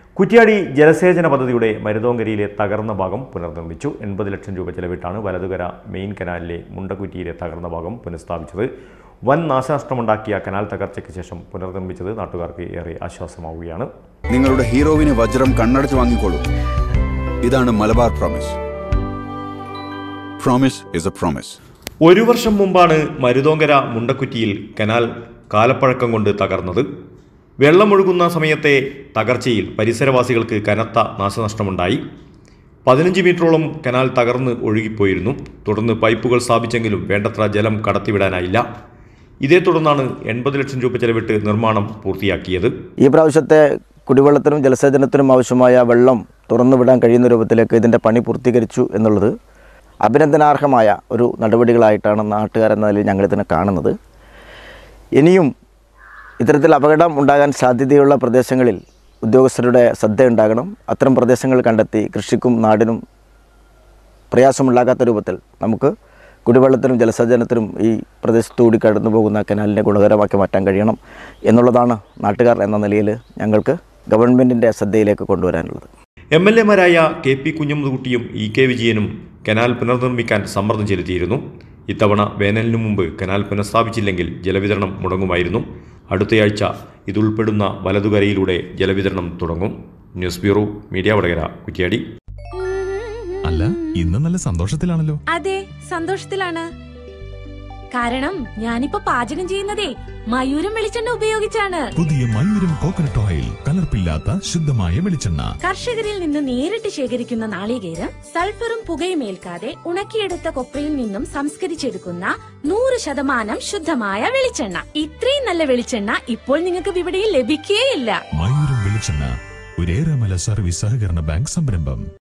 കുറ്റ്യാടി ജലസേചന പദ്ധതിയുടെ മരുതോങ്കരയിലെ തകർന്ന ഭാഗം പുനർനിർമ്മിച്ചു എൺപത് ലക്ഷം രൂപ ചെലവിട്ടാണ് വലതുകര മെയിൻ കനാലിലെ മുണ്ടക്കുറ്റിയിലെ തകർന്ന ഭാഗം പുനഃസ്ഥാപിച്ചത് വൻ നാശനഷ്ടമുണ്ടാക്കിയ കനാൽ തകർച്ചയ്ക്ക് ശേഷം പുനർനിർമ്മിച്ചത് നാട്ടുകാർക്ക് ഏറെ ആശ്വാസമാവുകയാണ് നിങ്ങളുടെ ഹീറോവിന് വജ്രം കണ്ണടച്ച് വാങ്ങിക്കോളൂ ഇതാണ് Malabar promise promise is a promise ഒരു വർഷം മുമ്പാണ് മരുതോങ്കര മുണ്ടക്കുറ്റിയിൽ കനാൽ കാലപ്പഴക്കം കൊണ്ട് തകർന്നത് വെള്ളമൊഴുകുന്ന സമയത്തെ തകർച്ചയിൽ പരിസരവാസികൾക്ക് കനത്ത നാശനഷ്ടമുണ്ടായി പതിനഞ്ച് മീറ്ററോളം കനാൽ തകർന്ന് ഒഴുകിപ്പോയിരുന്നു തുടർന്ന് പൈപ്പുകൾ സ്ഥാപിച്ചെങ്കിലും വേണ്ടത്ര ജലം കടത്തിവിടാനായില്ല ഇതേ തുടർന്നാണ് എൺപത് ലക്ഷം രൂപ ചെലവിട്ട് നിർമ്മാണം പൂർത്തിയാക്കിയത് ഈ പ്രാവശ്യത്തെ കുടിവെള്ളത്തിനും ജലസേചനത്തിനും ആവശ്യമായ വെള്ളം തുറന്നുവിടാൻ കഴിയുന്ന രൂപത്തിലേക്ക് ഇതിൻ്റെ പണി പൂർത്തീകരിച്ചു എന്നുള്ളത് അഭിനന്ദനാർഹമായ ഒരു നടപടികളായിട്ടാണ് നാട്ടുകാരെന്ന നിലയിൽ ഞങ്ങളിതിനെ കാണുന്നത് ഇനിയും ഇത്തരത്തിൽ അപകടം ഉണ്ടാകാൻ സാധ്യതയുള്ള പ്രദേശങ്ങളിൽ ഉദ്യോഗസ്ഥരുടെ ശ്രദ്ധ ഉണ്ടാകണം അത്തരം പ്രദേശങ്ങൾ കണ്ടെത്തി കൃഷിക്കും നാടിനും പ്രയാസമുണ്ടാകാത്ത രൂപത്തിൽ നമുക്ക് കുടിവെള്ളത്തിനും ജലസേചനത്തിനും ഈ പ്രദേശത്തുകൂടി കടന്നു പോകുന്ന കനാലിനെ ഗുണകരമാക്കി മാറ്റാൻ കഴിയണം എന്നുള്ളതാണ് നാട്ടുകാർ എന്ന നിലയിൽ ഞങ്ങൾക്ക് ഗവൺമെൻറ്റിൻ്റെ ശ്രദ്ധയിലേക്ക് കൊണ്ടുവരാനുള്ളത് എം എൽ എമാരായ കെ പി കുഞ്ഞമ്മദ്കുട്ടിയും ഇ കെ വിജയനും കനാൽ പുനർനിർമ്മിക്കാൻ സമ്മർദ്ദം ചെലുത്തിയിരുന്നു ഇത്തവണ വേനലിനു മുമ്പ് കനാൽ പുനഃസ്ഥാപിച്ചില്ലെങ്കിൽ ജലവിതരണം മുടങ്ങുമായിരുന്നു അടുത്തയാഴ്ച ഇതുൾപ്പെടുന്ന വലതുകരയിലൂടെ ജലവിതരണം തുടങ്ങും news bureau media Vadakara Kuttiadi അല്ല ഇന്ന് നല്ല സന്തോഷത്തിലാണല്ലോ അതെ സന്തോഷത്തിലാണ് കാരണം ഞാനിപ്പോ പാചകം ചെയ്യുന്നതേ മയൂരം വെളിച്ചെണ്ണ ഉപയോഗിച്ചാണ് പുതിയ മയൂരം കോക്കനട്ട് ഓയിൽ കലർപ്പില്ലാത്ത ശുദ്ധമായ വെളിച്ചെണ്ണ കർഷകരിൽ നിന്ന് നേരിട്ട് ശേഖരിക്കുന്ന നാളികേരം സൾഫറും പുകയും ഏൽക്കാതെ ഉണക്കിയെടുത്ത കൊപ്രയിൽ നിന്നും സംസ്കരിച്ചെടുക്കുന്ന നൂറ് ശതമാനം ശുദ്ധമായ വെളിച്ചെണ്ണ ഇത്രയും നല്ല വെളിച്ചെണ്ണ ഇപ്പോൾ നിങ്ങൾക്ക് വിപണിയിൽ ലഭിക്കുകയില്ല മയൂരം വെളിച്ചെണ്ണ ഒരേറെമല സർവീസ് സഹകരണ ബാങ്ക് സംരംഭം